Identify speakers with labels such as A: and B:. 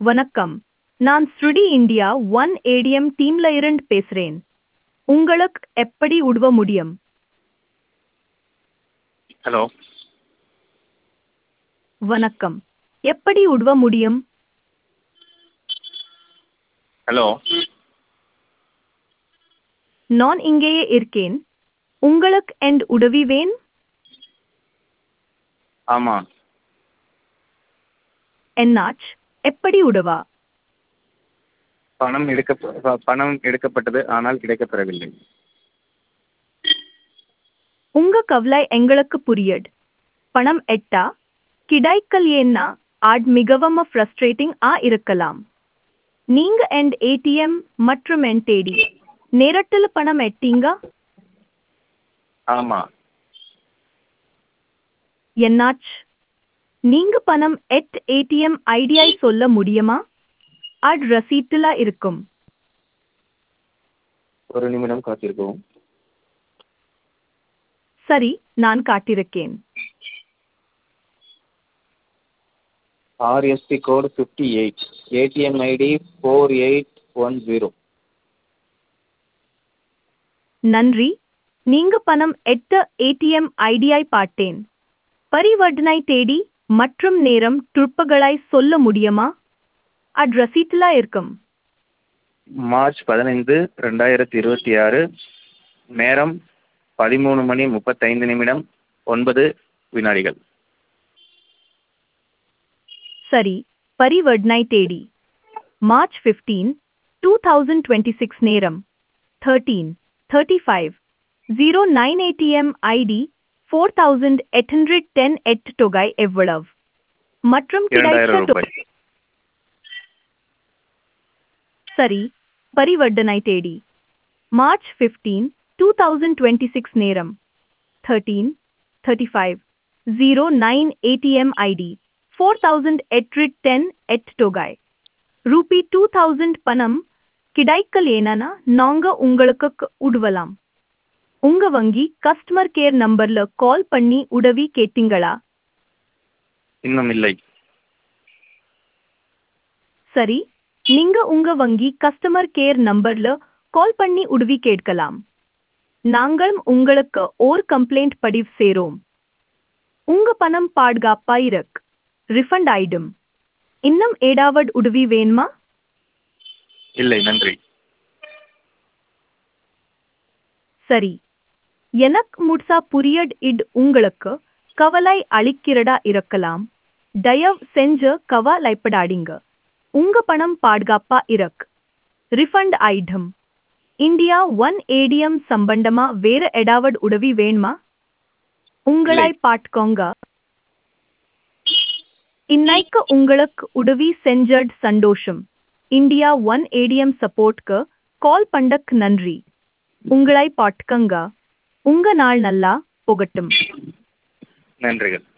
A: வணக்கம் நான் ஸ்ருடி இந்தியா ஒன் ஏடிஎம் டீம்ல இருந்து பேசுறேன் உங்களுக்கு எப்படி உதவ முடியும்
B: ஹலோ
A: வணக்கம் எப்படி உதவ முடியும்
B: ஹலோ
A: நான் இங்கேயே இருக்கேன் உங்களுக்கு என் உதவி வேன்
B: ஆமாம்
A: என்னாச் எப்படி உதவா
B: பணம் எடுக்க ப- பணம் எடுக்கப்பட்டது ஆனால் கிடைக்கப்பெறவில்லை
A: உங்க கவலை எங்களுக்கு புரியுது பணம் எட்டா கிடைக்கல் ஏன்னா ஆட் மிகவும் ஃப்ரஸ்ட்ரேட்டிங் ஆ இருக்கலாம் நீங்க என் ஏடிஎம் மற்றும் என் தேடி நேரத்தில் பணம் எட்டீங்க
B: ஆமாம்
A: என்னாச் நீங்க பணம் எட் ஏடிஎம் ஐடியை சொல்ல முடியுமா அட் ரசீட்டில் இருக்கும்
B: ஒரு நிமிடம் காத்திருக்கவும்
A: சரி நான் காட்டிருக்கேன்
B: RSP code fifty eight ATM ID four eight one zero
A: நன்றி நீங்க பணம் எட்ட ஏடிஎம் ஐடியை பார்த்தேன் பரிவர்த்தனை தேடி மற்றும் நேரம் துருப்புகளை சொல்ல முடியுமா அட் ரசீட்டில் இருக்கும்
B: மார்ச் பதினைந்து ரெண்டாயிரத்தி இருபத்தி ஆறு நேரம் பதிமூணு மணி முப்பத்தைந்து நிமிடம் ஒன்பது வினாடிகள்
A: சரி பரிவர்த்தனை தேடி March fifteen two thousand twenty six நேரம் thirteen thirty five zero nine ATM ID four thousand eight hundred ten eight தொகை எவ்வளவு மற்றும்
B: இரண்டாயிரம்
A: கிடைத்த
B: ரூபாய்
A: தொகை சரி பரிவர்த்தனை தேடி March fifteen two thousand twenty six நேரம் thirteen thirty five zero nine ATM ID four thousand eight hundred ten eight தொகாய் ரூபி டூ தௌசண்ட் பணம் கிடைக்கல் ஏனா நாங்க உங்களுக்கு க- உதவலாம் உங்க வங்கி கஸ்டமர் கேர் நம்பர்ல கால் பண்ணி உதவி கேட்டீங்களா
B: இன்னும் இல்லை
A: சரி நீங்க உங்க வங்கி கஸ்டமர் கேர் நம்பர்ல கால் பண்ணி உதவி கேட்கலாம் நாங்களும் உங்களுக்கு ஓர் கம்ப்ளைண்ட் பதிவு சேரோம் உங்க பணம் பாதுகாப்பா இருக்கு ரிஃபண்ட் ஆயிடும் இன்னும் ஏடாவது உதவி வேணுமா
B: இல்லை நன்றி
A: சரி எனக்கு முட்சா புரியட் இட் உங்களுக்கு கவலை அளிக்கிறதா இருக்கலாம் தயவு செஞ்சு கவலைப்படாதீங்க உங்க பணம் பாதுகாப்பா இருக்கு ரிஃபண்ட் ஆயிடும் இந்தியா ஒன் ஏடிஎம் சம்பந்தமா வேற ஏதாவது உதவி வேணுமா உங்களை
B: இல்லை.
A: பாட்டுக்கோங்க இன்னைக்கு உங்களுக்கு உதவி செஞ்சட் சந்தோஷம் இந்தியா ஒன் ஏடிஎம் சப்போர்ட்க்கு கால் பண்ணக் நன்றி உங்களை பாட்டுக்கங்க உங்க நாள் நல்லா போகட்டும்
B: நன்றிகள்